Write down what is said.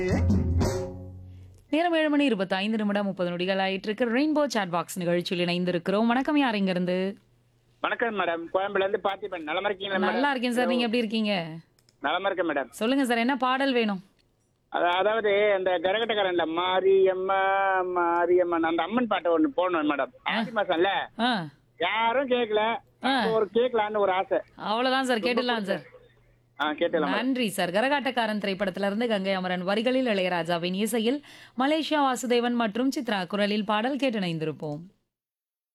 நேரம் ஏழு மணி இருபத்தி ஐந்து நிமிடம் முப்பது நொடிகள் ஆயிட்டு இருக்கு ரெயின்போ சாட் பாக்ஸ் நிகழ்ச்சியில் இணைந்திருக்கிறோம் வணக்கம் யார் இங்க இருந்து வணக்கம் மேடம் கோயம்புல இருந்து பார்த்திபன் நலமா இருக்கீங்களா மேடம் நல்லா இருக்கேன் சார் நீங்க எப்படி இருக்கீங்க நலமா இருக்கேன் மேடம் சொல்லுங்க சார் என்ன பாடல் வேணும் அத- அதாவது அந்த கரகட்டக்காரன்ல மாரியம்மா மாரியம்மா அந்த அம்மன் பாட்டை ஒண்ணு போடணும் மேடம் ஆடி மாசம்ல ஆ யாரும் கேட்கல ஆ. ஒரு கேட்கலான்னு ஒரு ஆசை அவ்வளவுதான் சார் கேட்டுடலாம் சார் ஆ கேட்டலாம் நன்றி சார் கரகாட்டக்காரன் திரைப்படத்துல இருந்து கங்கை அமரன் வரிகளில் இளையராஜாவின் இசையில் மலேசியா வாசுதேவன் மற்றும் சித்ரா குரலில் பாடல் கேட்டு இணைந்திருப்போம்